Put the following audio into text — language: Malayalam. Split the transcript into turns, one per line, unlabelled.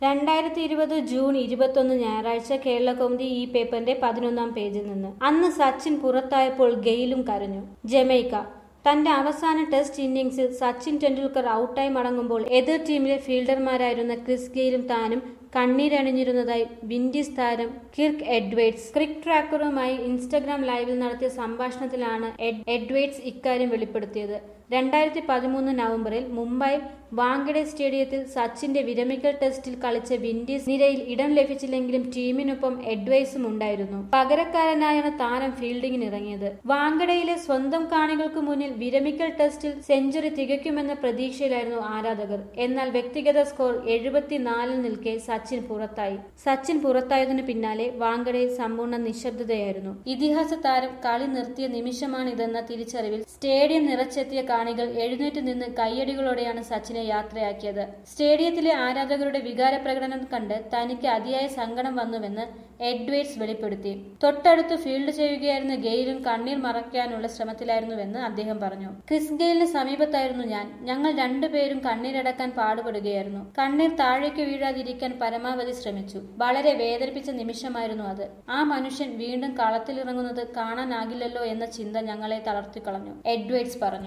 രണ്ടായിരത്തി ഇരുപത് ജൂൺ ഇരുപത്തൊന്ന് ഞായറാഴ്ച കേരളകൗമുദി ഈ പേപ്പറിന്റെ പതിനൊന്നാം പേജിൽ നിന്ന് അന്ന് സച്ചിൻ പുറത്തായപ്പോൾ ഗെയിലും കരഞ്ഞു ജമൈക്ക തന്റെ അവസാന ടെസ്റ്റ് ഇന്നിംഗ്സിൽ സച്ചിൻ ടെണ്ടുൽക്കർ ഔട്ടായി മടങ്ങുമ്പോൾ എതിർ ടീമിലെ ഫീൽഡർമാരായിരുന്ന ക്രിസ് ഗെയിലും താനും കണ്ണീരണിഞ്ഞിരുന്നതായി വിൻഡീസ് താരം കിർക്ക് എഡ്വേർഡ്സ് ക്രിക്ക് ട്രാക്കറുമായി ഇൻസ്റ്റഗ്രാം ലൈവിൽ നടത്തിയ സംഭാഷണത്തിലാണ് എഡ്- എഡ്വേർഡ്സ് ഇക്കാര്യം വെളിപ്പെടുത്തിയത് രണ്ടായിരത്തി പതിമൂന്ന് നവംബറിൽ മുംബൈ വാങ്കഡെ സ്റ്റേഡിയത്തിൽ സച്ചിന്റെ വിരമിക്കൽ ടെസ്റ്റിൽ കളിച്ച വിൻഡീസ് നിരയിൽ ഇടം ലഭിച്ചില്ലെങ്കിലും ടീമിനൊപ്പം എഡ്വൈസും ഉണ്ടായിരുന്നു പകരക്കാരനായാണ് താരം ഫീൽഡിംഗിന് ഇറങ്ങിയത് വാങ്കഡയിലെ സ്വന്തം കാണികൾക്ക് മുന്നിൽ വിരമിക്കൽ ടെസ്റ്റിൽ സെഞ്ചുറി തികയ്ക്കുമെന്ന പ്രതീക്ഷയിലായിരുന്നു ആരാധകർ എന്നാൽ വ്യക്തിഗത സ്കോർ എഴുപത്തിനാലിൽ നിൽക്കെ സച്ചിൻ പുറത്തായി സച്ചിൻ പുറത്തായതിനു പിന്നാലെ വാങ്കഡയിൽ സമ്പൂർണ്ണ നിശബ്ദതയായിരുന്നു ഇതിഹാസ താരം കളി നിർത്തിയ നിമിഷമാണിതെന്ന തിരിച്ചറിവിൽ സ്റ്റേഡിയം നിറച്ചെത്തിയ കാണികൾ എഴുന്നേറ്റ് നിന്ന് കയ്യടികളോടെയാണ് സച്ചിനെ യാത്രയാക്കിയത് സ്റ്റേഡിയത്തിലെ ആരാധകരുടെ വികാര പ്രകടനം കണ്ട് തനിക്ക് അതിയായ സങ്കടം വന്നുവെന്ന് എഡ്വേർഡ്സ് വെളിപ്പെടുത്തി തൊട്ടടുത്ത് ഫീൽഡ് ചെയ്യുകയായിരുന്ന ഗെയിലും കണ്ണീർ മറയ്ക്കാനുള്ള ശ്രമത്തിലായിരുന്നുവെന്ന് അദ്ദേഹം പറഞ്ഞു ക്രിസ് ഗെയിലിന് സമീപത്തായിരുന്നു ഞാൻ ഞങ്ങൾ രണ്ടുപേരും കണ്ണീരടക്കാൻ പാടുപെടുകയായിരുന്നു കണ്ണീർ താഴേക്ക് വീഴാതിരിക്കാൻ പരമാവധി ശ്രമിച്ചു വളരെ വേദനിപ്പിച്ച നിമിഷമായിരുന്നു അത് ആ മനുഷ്യൻ വീണ്ടും കളത്തിലിറങ്ങുന്നത് കാണാനാകില്ലല്ലോ എന്ന ചിന്ത ഞങ്ങളെ തളർത്തിക്കളഞ്ഞു എഡ്വേർഡ്സ് പറഞ്ഞു